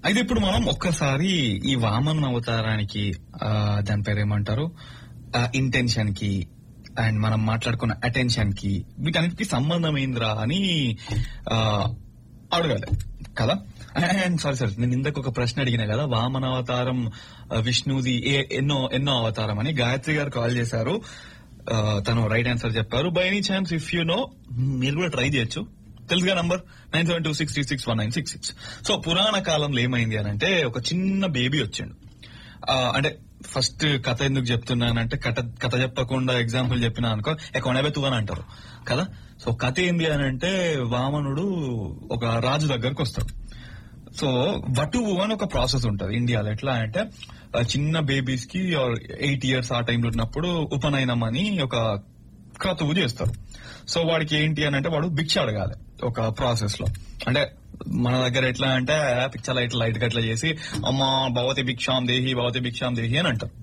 అయితే ఇప్పుడు మనం ఒక్కసారి ఈ వామన్ అవతారానికి ఆ, దాని పేరు ఏమంటారు ఇంటెన్షన్ కి అండ్ మనం మాట్లాడుకున్న అటెన్షన్ కి వీటన్నిటికి సంబంధం ఏందిరా అని ఆ, అడగాలి కదా అండ్ సారీ సార్ నేను ఇందాక ఒక ప్రశ్న అడిగిన కదా వామన అవతారం ఆ, విష్ణుది ఏ- ఎన్నో ఎన్నో అవతారం అని గాయత్రి గారు కాల్ చేశారు ఆ, తను రైట్ ఆన్సర్ చెప్పారు by any chance if you know మీరు కూడా ట్రై చేయొచ్చు తెలుసుగా number nine seven two six three six one nine six six so పురాణ కాలంలో ఏమైంది అని అంటే ఒక చిన్న బేబీ వచ్చిండు ఆ, అంటే ఫస్ట్ కథ ఎందుకు చెప్తున్నానంటే కథ కథ చెప్పకుండా ఎగ్జాంపుల్ చెప్పినా అనుకో ఎకొనబే తు అని అంటారు కదా సో కథ ఏంది అని అంటే వామనుడు ఒక రాజు దగ్గరకు వస్తాడు సో వటువు అని ఒక ప్రాసెస్ ఉంటది ఇండియాలో ఎట్లా అంటే ఆ, చిన్న బేబీస్ కి ఎయిట్ ఇయర్స్ ఆ టైంలో ఉన్నప్పుడు ఉపనయనం అని ఒక క్రతువు చేస్తారు సో వాడికి ఏంటి అని అంటే వాడు భిక్ష అడగాలి ఒక ప్రాసెస్ లో అంటే మన దగ్గర ఎట్లా అంటే పిచ్చ లైట్ లైట్ గా ఎట్లా చేసి అమ్మా భవతి భిక్షాం దేహి భవతి భిక్షాం దేహి అని అంటారు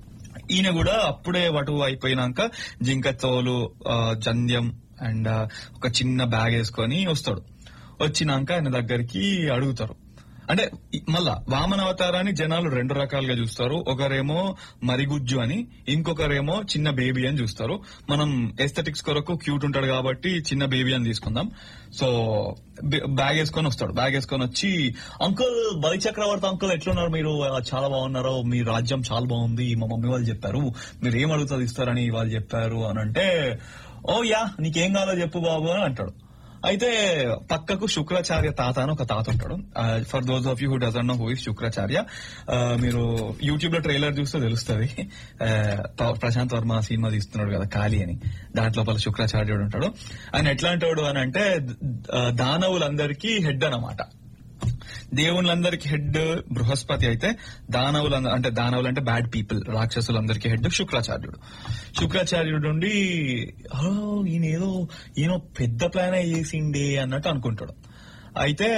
ఈయన కూడా అప్పుడే వటు అయిపోయినాక జింక తోలు ఆ, జంధ్యం అండ్ ఆ, ఒక చిన్న బ్యాగ్ వేసుకొని వస్తాడు వచ్చినాక ఆయన దగ్గరికి అడుగుతారు అంటే ఈ- మళ్ళా వామన అవతారాన్ని జనాలు రెండు రకాలుగా చూస్తారు ఒకరేమో మరిగుజ్జు అని ఇంకొకరేమో చిన్న బేబీ అని చూస్తారు మనం ఎస్థెటిక్స్ కొరకు క్యూట్ ఉంటాడు కాబట్టి చిన్న బేబీ అని తీసుకుందాం సో బ- బ్యాగ్ వేసుకొని వస్తాడు బ్యాగ్ వేసుకొని వచ్చి అంకుల్ బలి చక్రవర్తి అంకుల్ ఎట్లున్నారు మీరు ఆ, చాలా బాగున్నారు మీ రాజ్యం చాలా బాగుంది మా మమ్మీ వాళ్ళు చెప్పారు మీరు ఏం అడుగుతుంది ఇస్తారని వాళ్ళు చెప్పారు అని అంటే ఓ యా నీకేం కావాలో చెప్పు బాబు అని అంటాడు అయితే పక్కకు శుక్రాచార్య తాత అని ఒక తాత ఉంటాడు for those of you who doesn't know who is Shukracharya ఆ, మీరు యూట్యూబ్ లో ట్రైలర్ చూస్తే తెలుస్తుంది ప్రశాంత్ వర్మ సినిమా తీస్తున్నాడు కదా ఖాళీ అని దాంట్లో లోపల శుక్రాచార్యుడు ఉంటాడు ఆయన ఎట్లాంటోడు అని అంటే ఆ, దానవులందరికీ హెడ్ అన్నమాట దేవుళ్ళందరికి హెడ్ బృహస్పతి అయితే దానవులు అంటే దానవులు అంటే బ్యాడ్ పీపుల్ రాక్షసులందరికీ హెడ్ శుక్రాచార్యుడు శుక్రాచార్యుడు నుండి "ఓ, ఈయన ఏదో ఈయన పెద్ద ప్లాన్ చేసిండే అన్నట్టు అనుకుంటాడు అయితే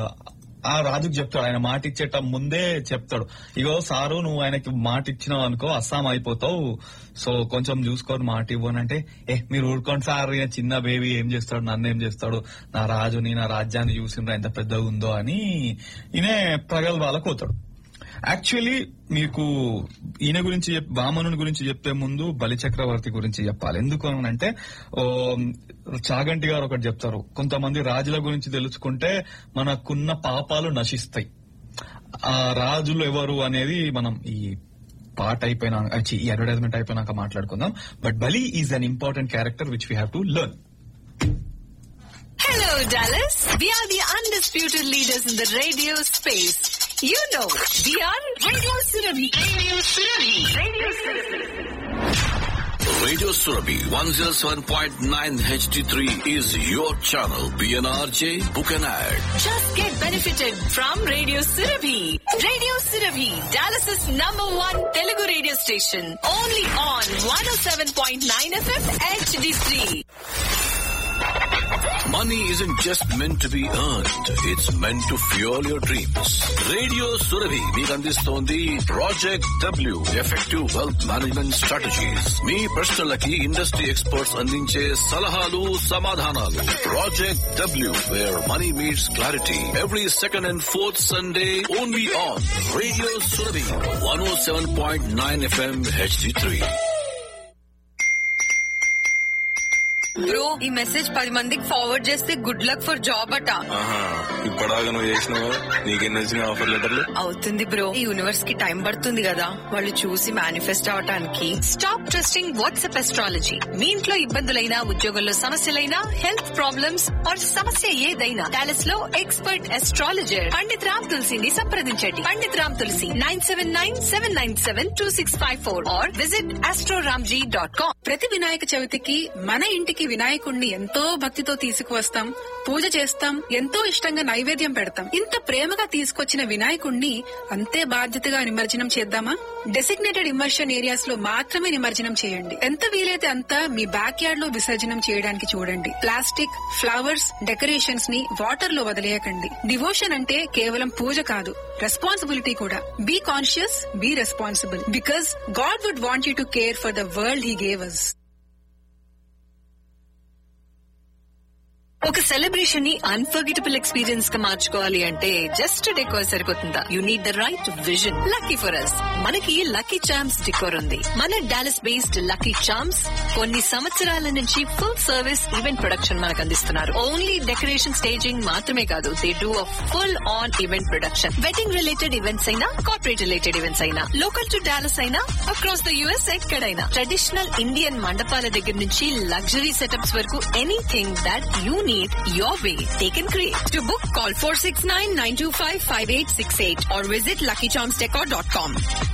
ఆ రాజుకు చెప్తాడు ఆయన మాట ఇచ్చేట ముందే చెప్తాడు ఇగో సారు నువ్వు ఆయనకి మాట ఇచ్చినావు అనుకో అస్సాం అయిపోతావు సో కొంచెం చూసుకొని మాట ఇవ్వనంటే ఏ మీరు ఊరుకోండి సార్ ఈయన చిన్న బేబీ ఏం చేస్తాడు నన్ను ఏం చేస్తాడు నా రాజుని నా రాజ్యాన్ని చూసిండ్రా ఎంత పెద్దగా ఉందో అని ఈయన ప్రగల్భాలకు పోతాడు యాక్చువల్లీ మీకు ఈయన గురించి చెప్- వామనుని గురించి చెప్పే ముందు బలి చక్రవర్తి గురించి చెప్పాలి ఎందుకు అని అంటే ఓ, చాగంటి గారు ఒకటి చెప్తారు కొంతమంది రాజుల గురించి తెలుసుకుంటే మనకున్న పాపాలు నశిస్తాయి ఆ రాజులు ఎవరు అనేది మనం ఈ పాట అయిపోయినా ఛీ, ఈ అడ్వర్టైజ్మెంట్ అయిపోయినాక మాట్లాడుకుందాం but Bali is an important character which we have to learn Hello, Dallas. We are the undisputed leaders in the radio space. You know, we are Radio Surabhi. Radio Surabhi. Radio Surabhi. Radio Surabhi 107.9 HD3 is your channel. PNRJ, book an ad. Just get benefited from Radio Surabhi. Radio Surabhi, Dallas's number one Telugu radio station. Only on 107.9 FM HD3. Money isn't just meant to be earned. It's meant to fuel your dreams. Radio Surabhi మీకు అందిస్తోంది project W effective wealth management strategies మీ ప్రశ్నలకి industry experts అందించే సలహాలు సమాధానాలు project W where money meets clarity every second and fourth Sunday only on radio Surabhi one o seven point nine FM HD three bro ఈ message పది మందికి forward చేస్తే good luck for job అట ఆహా ఇప్పటిదాకా నువ్వు చేసినావు నీకెన్ని వచ్చిన ఆఫర్ లెటర్లు అవుతుంది బ్రో ఈ యూనివర్స్ కి టైం పడుతుంది కదా వాళ్ళు చూసి మేనిఫెస్ట్ అవటానికి స్టాప్ ట్రస్టింగ్ వాట్సాప్ ఎస్ట్రాలజీ మీ ఇంట్లో ఇబ్బందులైనా ఉద్యోగంలో సమస్యలైనా హెల్త్ ప్రాబ్లమ్స్ ఆర్ సమస్య ఏదైనా డాలస్ లో ఎక్స్పర్ట్ ఎస్ట్రాలజర్ పండిత్ రామ్ తులసిని సంప్రదించండి Pandit Ram Tulasi nine seven nine seven nine seven two six five four or visit astroramji dot com ప్రతి వినాయక చవితికి మన ఇంటికి వినాయకుణ్ణి ఎంతో భక్తితో తీసుకువస్తాం పూజ చేస్తాం ఎంతో ఇష్టంగా నైవేద్యం పెడతాం ఇంత ప్రేమగా తీసుకొచ్చిన వినాయకుణ్ణి అంతే బాధ్యతగా నిమజ్జనం చేద్దామా డెసిగ్నేటెడ్ ఇమర్షన్ ఏరియాస్ లో మాత్రమే నిమజ్జనం చేయండి ఎంత వీలైతే అంత మీ బ్యాక్ యార్డ్ లో విసర్జనం చేయడానికి చూడండి ప్లాస్టిక్ ఫ్లవర్స్ డెకరేషన్స్ ని వాటర్ లో వదిలేయకండి డివోషన్ అంటే కేవలం పూజ కాదు రెస్పాన్సిబిలిటీ కూడా be conscious be responsible because God would want you to care for the world he gave us ఒక సెలబ్రేషన్ ని అన్ఫర్గెటబుల్ ఎక్స్పీరియన్స్ గా మార్చుకోవాలి అంటే జస్ట్ డెకోర్ సరిపోతుందా you need the right vision lucky for us మనకి lucky charms decor ఉంది మన Dallas based lucky charms కొన్ని సంవత్సరాల నుంచి ఫుల్ సర్వీస్ ఈవెంట్ ప్రొడక్షన్ మనకు అందిస్తున్నారు ఓన్లీ డెకరేషన్ స్టేజింగ్ మాత్రమే కాదు they do a full on event production wedding related events అయినా కార్పొరేట్ రిలేటెడ్ ఈవెంట్స్ అయినా లోకల్ టు డాలస్ అయినా అక్రాస్ ద యుఎస్ ఎక్కడైనా ట్రెడిషనల్ ఇండియన్ మండపాల దగ్గర నుంచి లగ్జరీ సెటప్స్ వరకు anything that you need your way they can create to book call four six nine nine two five five eight six eight or visit lucky charms decor dot com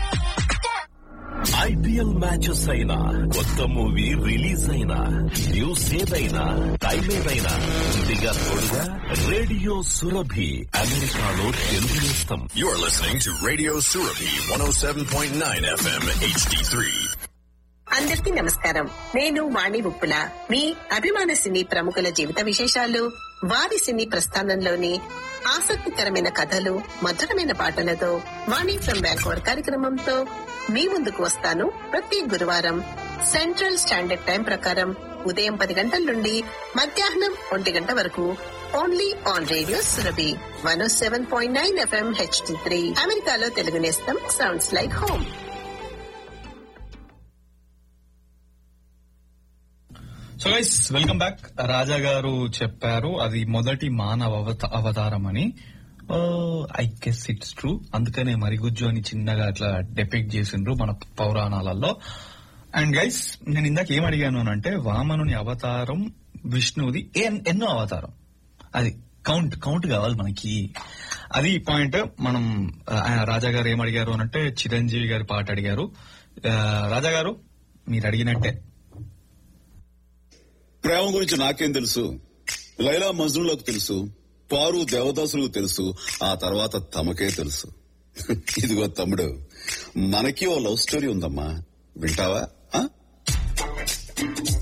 IPL matches అయినా కొత్త movie release అయినా news ఏదైనా time ఏదైనా ఇంటిగా తోడుగా radio Surabhi అమెరికాలో తెలుగు నేస్తం You're listening to Radio Surabhi 107.9 FM HD3. అందరికీ నమస్కారం నేను వాణి ఉప్పుల మీ అభిమాన సినీ ప్రముఖుల జీవిత విశేషాలు వారి సినీ ప్రస్థానంలోని ఆసక్తికరమైన కథలు మధురమైన పాటలతో వాణి ఫ్రం బ్యాంకోర్ కార్యక్రమంతో మీ ముందుకు వస్తాను ప్రతి గురువారం సెంట్రల్ స్టాండర్డ్ టైం ప్రకారం ఉదయం పది గంటల నుండి మధ్యాహ్నం ఒంటి గంట వరకు only on radio Surabhi one seven point nine FM HD three అమెరికాలో తెలుగు నేస్తం sounds like home so guys welcome back Raja garu చెప్పారు అది మొదటి మానవ అవత- అవతారం అని ఐ గెస్ ఇట్స్ ట్రూ అందుకనే మరిగుజ్జు అని చిన్నగా అట్లా డెపిక్ట్ చేసిండ్రు మన పౌరాణాలలో అండ్ గైస్ నేను ఇందాక ఏం అడిగాను అని అంటే వామనుని అవతారం విష్ణువుది ఏ- ఎన్నో అవతారం అది కౌంట్ కౌంట్ కావాలి మనకి అది పాయింట్ మనం ఆ, ఆయన రాజా గారు ఏం అడిగారు అని అంటే చిరంజీవి గారి పాట అడిగారు ఆ, రాజా గారు మీరు అడిగినట్టే ప్రేమ గురించి నాకేం తెలుసు లైలా మజ్నులకు తెలుసు పారు దేవదాసులకు తెలుసు ఆ తర్వాత తమకే తెలుసు ఇదిగో తమ్ముడు మనకి ఓ లవ్ స్టోరీ ఉందమ్మా వింటావా ఆ?